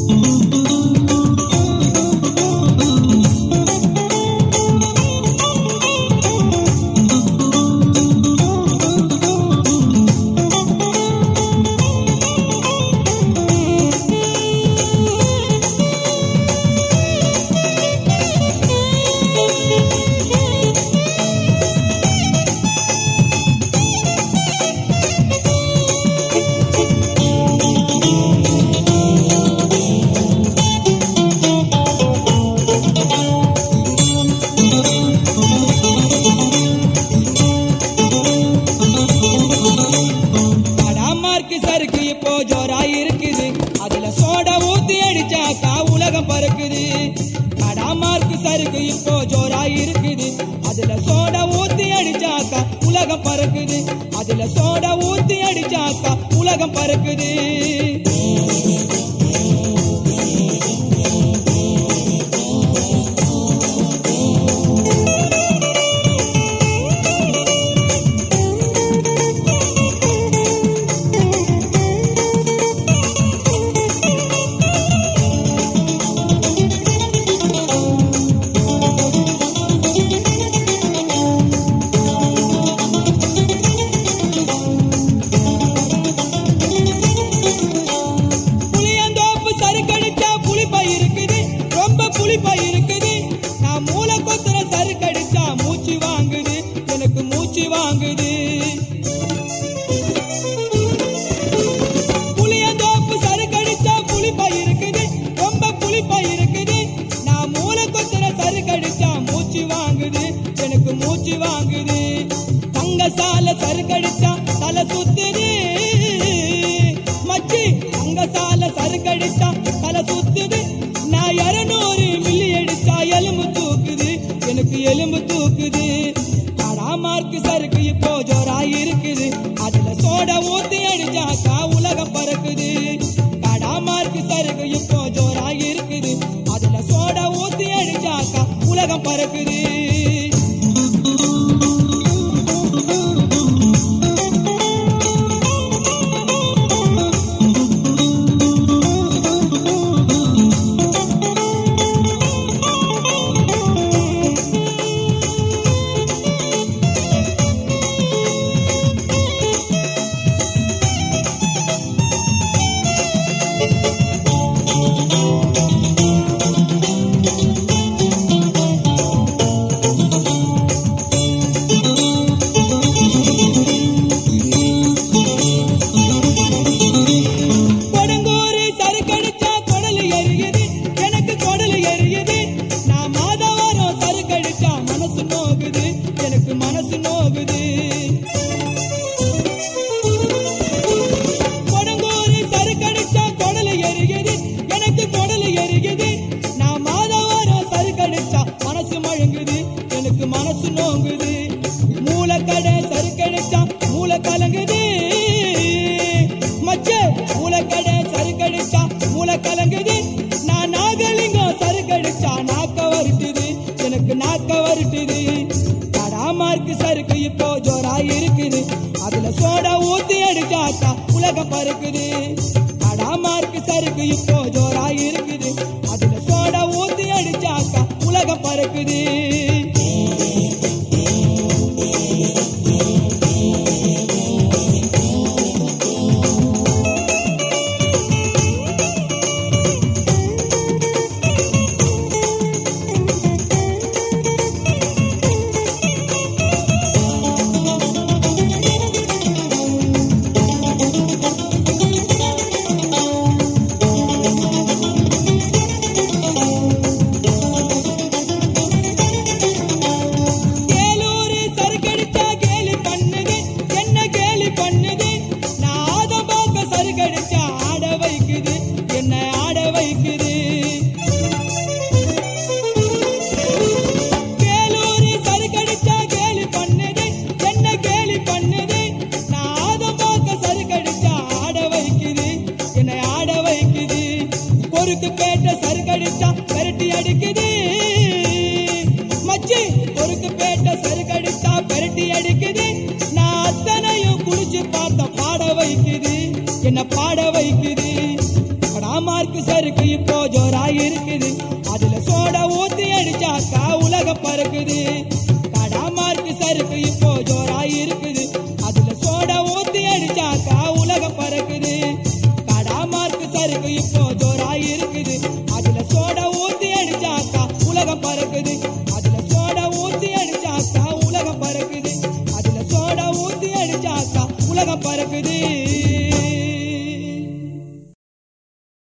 படாமார்க்கு சருக்கு இப்போ ஜோரா இருக்குது அதுல சோடா ஊத்தி அடிச்சாக்கா உலகம் பறக்குது படாமார்க்கு சருக்கு இப்போ ஜோரா இருக்குது அதுல சோடா ஊத்தி அடிச்சாக்கா உலகம் பறக்குது அதுல சோடா ஊத்தி அடிச்சாக்கா உலகம் பறக்குது புளியந்தோப்பு சறுக்கடிச்சா புளிப்பா இருக்குது ரொம்ப புளிப்பா இருக்குது நான் மூளை கொத்துற சறுக்கடிச்சா மூச்சு வாங்குது எனக்கு மூச்சு வாங்குது புளியந்தோப்பு சறுக்கடிச்சா புளிப்பா இருக்குது ரொம்ப புளிப்பா இருக்குது நான் மூளை கொத்துற சறுக்கடிச்சா மூச்சு வாங்குது எனக்கு மூச்சு வாங்குது தங்க சால சறுக்கடிச்சா தலை சுத்துது மச்சி தங்க சால சறுக்கடிச்சா தலை சுத்துது நான் இருநூறு மில்லி அடிச்சா எலும்பு தூக்குது எனக்கு எலும்பு தூக்குது படாமார்க்கு சறுக்கு இப்போ ஜோரா இருக்குது அதுல சோடா ஊத்தி அடிச்சாக்கா உலகம் பறக்குது கடாமார்க்கு சறுக்கு இப்போ ஜோரா இருக்குது அதுல சோடா ஊத்தி அடிச்சாக்கா உலகம் பறக்குது கொடுங்கூரு சறுக்கடிச்சா குடலு எரியுது எனக்கு குடலு எரியுது நான் மாதவரம் சறுக்கடிச்சா மனசு நோகுது எனக்கு மனசு நோகுது கொடுங்கூரு சறுக்கடிச்சா குடலு எரியுது எனக்கு குடலு எரியுது நான் மாதவரம் சறுக்கடிச்சா மனசு மழுங்குது எனக்கு மனசு நோங்குது மூலக்கடை சறுக்கடிச்சா மூளை கலங்குது மச்சே மூலக்கடை சறுக்கடிச்சா மூளை கலங்குது நான் நாகலிங்கம் சறுக்கடிச்சா நாக்க வருட்டுது எனக்கு நாக்க வருட்டுது கடாமார்க்கு சறுக்கு இப்போ ஜோரா இருக்குது அதுல சோடா ஊத்தி அடிச்சாக்கா உலகம் பறக்குது கடாமார்க்கு சறுக்கு இப்போ ஜோரா இருக்குது அதுல சோடா ஊத்தி அடிச்சாக்கா உலகம் பறக்குது கேலூரு சறுக்கடிச்சா கேலி பண்ணுது என்ன கேலி பண்ணுது நான் ஆத பார்க்க சறுக்கடிச்சா ஆட வைக்குது என்ன ஆட வைக்குது கேலூரு சறுக்கடிச்சா கேலி பண்ணுது என்ன கேலி பண்ணுது நான் ஆத பார்க்க சறுக்கடிச்சா ஆட வைக்குது என்னை ஆட வைக்குது பொறுக்கு பேட்ட சறுக்கடிச்சா பெரட்டி அடிக்குது மச்சி பொறுக்கு பேட்ட சறுக்கடிச்சா பெரட்டி அடிக்குது நான் அத்தனையும் குடிச்சு பார்த்த பாட வைக்குது என்ன பாட வைக்குது படாமார்க்கு சருக்கு இப்போ ஜோரா இருக்குது அதுல சோடா ஊத்தி அடிச்சாக்கா உலகம் பறக்குது கடாமார்க்கு சருக்கு இப்போ ஜோரா இருக்குது அதுல சோடா ஊத்தி அடிச்சாக்கா உலகம் பறக்குது கடாமார்க்கு சருக்கு இப்போ ஜோரா இருக்குது அதுல சோடா ஊத்தி அடிச்சாக்கா உலகம் பறக்குது அதுல சோடா ஊத்தி அடிச்சாக்கா உலகம் பறக்குது அதுல சோடா ஊத்தி அடிச்சாக்கா உலகம் பறக்குது